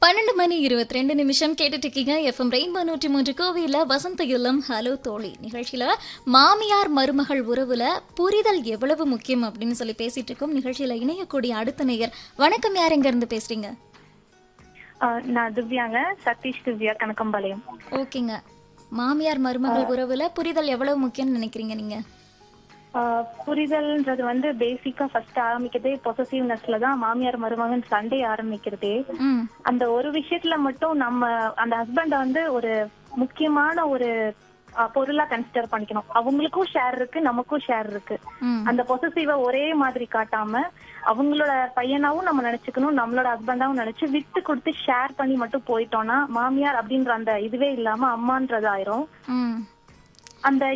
பன்னெண்டு மணி இருபத்தி ரெண்டு நிமிஷம் கேட்டுட்டு இருக்கீங்க எஃப்எம் ரெயின்போ நூற்றி மூன்று கோவில வசந்த இல்லம் ஹலோ தோழி நிகழ்ச்சியில மாமியார் மருமகள் உறவுல புரிதல் எவ்வளவு முக்கியம் அப்படின்னு சொல்லி பேசிட்டு இருக்கோம் நிகழ்ச்சியில இணையக்கூடிய அடுத்த நேயர் வணக்கம் யார் எங்க இருந்து பேசுறீங்க ஆஹ் நான் திவ்யாங்க சதீஷ் திவ்யா கணக்கம்பாளையம் ஓகேங்க மாமியார் மருமகள் உறவுல புரிதல் எவ்வளவு முக்கியம்னு நினைக்கிறீங்க நீங்க ஆஹ் புரிதல்ன்றது வந்து பேசிக்கா ஃபர்ஸ்ட் ஆரம்பிக்கிறதே பொசசிவ்னஸ்ல தான் மாமியார் மருமகன் சண்டே ஆரம்பிக்கிறதே ம் அந்த ஒரு விஷயத்துல மட்டும் நம்ம அந்த ஹஸ்பண்ட வந்து ஒரு முக்கியமான ஒரு ஆஹ் பொருளா கன்சிடர் பண்ணிக்கணும் அவங்களுக்கும் ஷேர் இருக்கு நமக்கும் ஷேர் இருக்கு ம் அந்த பொசசிவ ஒரே மாதிரி காட்டாம அவங்களோட பையனாவும் நம்ம நினைச்சுக்கணும் நம்மளோட ஹஸ்பண்டாவும் நினைச்சு விட்டு கொடுத்து ஷேர் பண்ணி மட்டும் போயிட்டோம்னா மாமியார் அப்படின்ற அந்த இதுவே இல்லாம அம்மான்றது ஆயிரும் ம் அந்த